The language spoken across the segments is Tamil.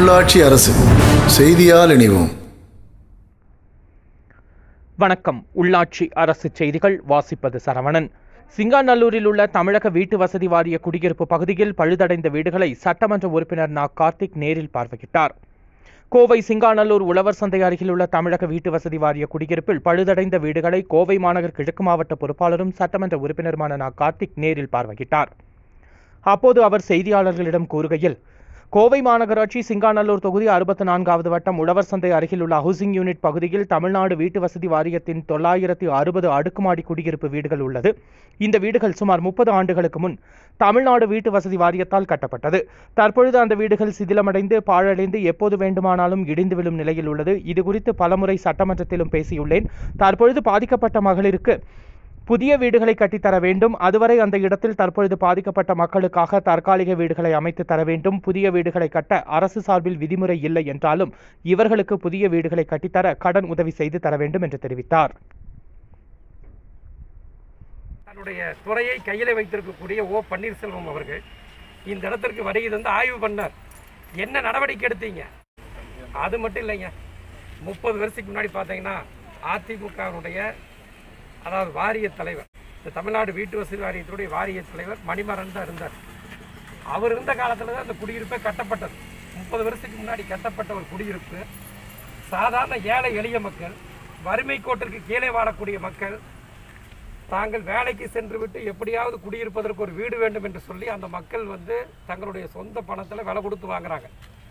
உள்ளாட்சி அரசு செய்தியால் இணைவோம் வணக்கம் உள்ளாட்சி அரசு செய்திகள் வாசிப்பது சரவணன் சிங்காநல்லூரில் உள்ள தமிழக வீட்டு வசதி வாரிய குடியிருப்பு பகுதியில் பழுதடைந்த வீடுகளை சட்டமன்ற உறுப்பினர் நா கார்த்திக் நேரில் பார்வையிட்டார் கோவை சிங்காநல்லூர் உழவர் சந்தை அருகில் உள்ள தமிழக வீட்டு வசதி வாரிய குடியிருப்பில் பழுதடைந்த வீடுகளை கோவை மாநகர் கிழக்கு மாவட்ட பொறுப்பாளரும் சட்டமன்ற உறுப்பினருமான நா கார்த்திக் நேரில் பார்வையிட்டார் அப்போது அவர் செய்தியாளர்களிடம் கூறுகையில் கோவை மாநகராட்சி சிங்காநல்லூர் தொகுதி அறுபத்தி நான்காவது வட்டம் உழவர் சந்தை அருகில் உள்ள ஹவுசிங் யூனிட் பகுதியில் தமிழ்நாடு வீட்டு வசதி வாரியத்தின் தொள்ளாயிரத்தி அறுபது அடுக்குமாடி குடியிருப்பு வீடுகள் உள்ளது இந்த வீடுகள் சுமார் முப்பது ஆண்டுகளுக்கு முன் தமிழ்நாடு வீட்டு வசதி வாரியத்தால் கட்டப்பட்டது தற்பொழுது அந்த வீடுகள் சிதிலமடைந்து பாழடைந்து எப்போது வேண்டுமானாலும் இடிந்து விழும் நிலையில் உள்ளது இது குறித்து பலமுறை சட்டமன்றத்திலும் பேசியுள்ளேன் தற்பொழுது பாதிக்கப்பட்ட மகளிருக்கு புதிய வீடுகளை கட்டித்தர வேண்டும் அதுவரை அந்த இடத்தில் தற்பொழுது பாதிக்கப்பட்ட மக்களுக்காக தற்காலிக வீடுகளை அமைத்து தர வேண்டும் புதிய வீடுகளை கட்ட அரசு சார்பில் விதிமுறை இல்லை என்றாலும் இவர்களுக்கு புதிய வீடுகளை கட்டித்தர கடன் உதவி செய்து தர வேண்டும் என்று தெரிவித்தார் தன்னுடைய துறையை கையில் வைத்திருக்கக்கூடிய ஓ பன்னீர்செல்வம் அவர்கள் இந்த இடத்திற்கு வருகை தந்து ஆய்வு பண்ணார் என்ன நடவடிக்கை எடுத்தீங்க அது மட்டும் இல்லைங்க முப்பது வருஷத்துக்கு முன்னாடி பார்த்தீங்கன்னா அதிமுகவினுடைய அதாவது வாரிய தலைவர் இந்த தமிழ்நாடு வீட்டு வசதி வாரியத்துடைய வாரிய தலைவர் மணிமரன் தான் இருந்தார் அவர் இருந்த காலத்தில் தான் அந்த குடியிருப்பே கட்டப்பட்டது முப்பது வருஷத்துக்கு முன்னாடி கட்டப்பட்ட ஒரு குடியிருப்பு சாதாரண ஏழை எளிய மக்கள் வறுமை கோட்டிற்கு கீழே வாழக்கூடிய மக்கள் தாங்கள் வேலைக்கு சென்று விட்டு எப்படியாவது குடியிருப்பதற்கு ஒரு வீடு வேண்டும் என்று சொல்லி அந்த மக்கள் வந்து தங்களுடைய சொந்த பணத்தில் விலை கொடுத்து வாங்குறாங்க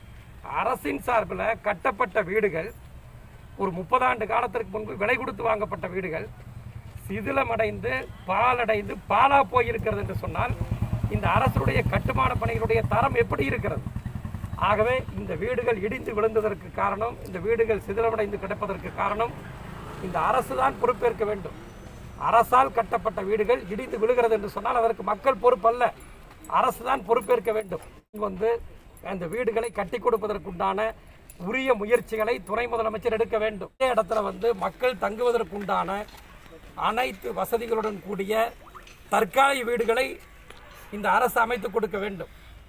அரசின் சார்பில் கட்டப்பட்ட வீடுகள் ஒரு முப்பதாண்டு காலத்திற்கு முன்பு விலை கொடுத்து வாங்கப்பட்ட வீடுகள் சிதிலமடைந்து பாலடைந்து பாலா போயிருக்கிறது என்று சொன்னால் இந்த அரசுடைய கட்டுமான பணிகளுடைய தரம் எப்படி இருக்கிறது ஆகவே இந்த வீடுகள் இடிந்து விழுந்ததற்கு காரணம் இந்த வீடுகள் சிதிலமடைந்து கிடப்பதற்கு காரணம் இந்த அரசு தான் பொறுப்பேற்க வேண்டும் அரசால் கட்டப்பட்ட வீடுகள் இடிந்து விழுகிறது என்று சொன்னால் அதற்கு மக்கள் பொறுப்பல்ல அரசு தான் பொறுப்பேற்க வேண்டும் வந்து அந்த வீடுகளை கட்டி கொடுப்பதற்குண்டான உரிய முயற்சிகளை துணை முதலமைச்சர் எடுக்க வேண்டும் இதே இடத்துல வந்து மக்கள் தங்குவதற்குண்டான அனைத்து வசதிகளுடன் கூடிய தற்காலிக வீடுகளை இந்த அரசு அமைத்து கொடுக்க வேண்டும்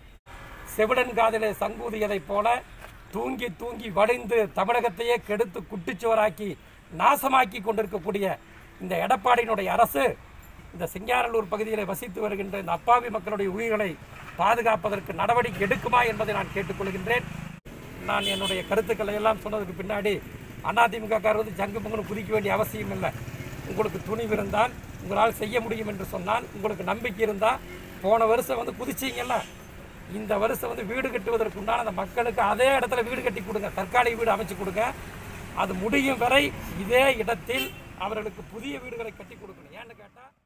செவிடன் காதிலே சங்கூதியதைப் போல தூங்கி தூங்கி வடிந்து தமிழகத்தையே கெடுத்து குட்டிச்சுவராக்கி நாசமாக்கி கொண்டிருக்கக்கூடிய இந்த எடப்பாடியினுடைய அரசு இந்த சிங்காரல்லூர் பகுதியில் வசித்து வருகின்ற இந்த அப்பாவி மக்களுடைய உயிர்களை பாதுகாப்பதற்கு நடவடிக்கை எடுக்குமா என்பதை நான் கேட்டுக்கொள்கின்றேன் நான் என்னுடைய கருத்துக்களை எல்லாம் சொன்னதுக்கு பின்னாடி அதிமுக காரர் வந்து ஜங்கு பொங்கல் குதிக்க வேண்டிய அவசியம் இல்லை உங்களுக்கு துணிவு இருந்தால் உங்களால் செய்ய முடியும் என்று சொன்னால் உங்களுக்கு நம்பிக்கை இருந்தால் போன வருஷம் வந்து குதிச்சீங்கல்ல இந்த வருஷம் வந்து வீடு கட்டுவதற்கு உண்டான அந்த மக்களுக்கு அதே இடத்துல வீடு கட்டி கொடுங்க தற்காலிக வீடு அமைச்சு கொடுங்க அது முடியும் வரை இதே இடத்தில் அவர்களுக்கு புதிய வீடுகளை கட்டி கொடுக்கணும் ஏன்னு கேட்டால்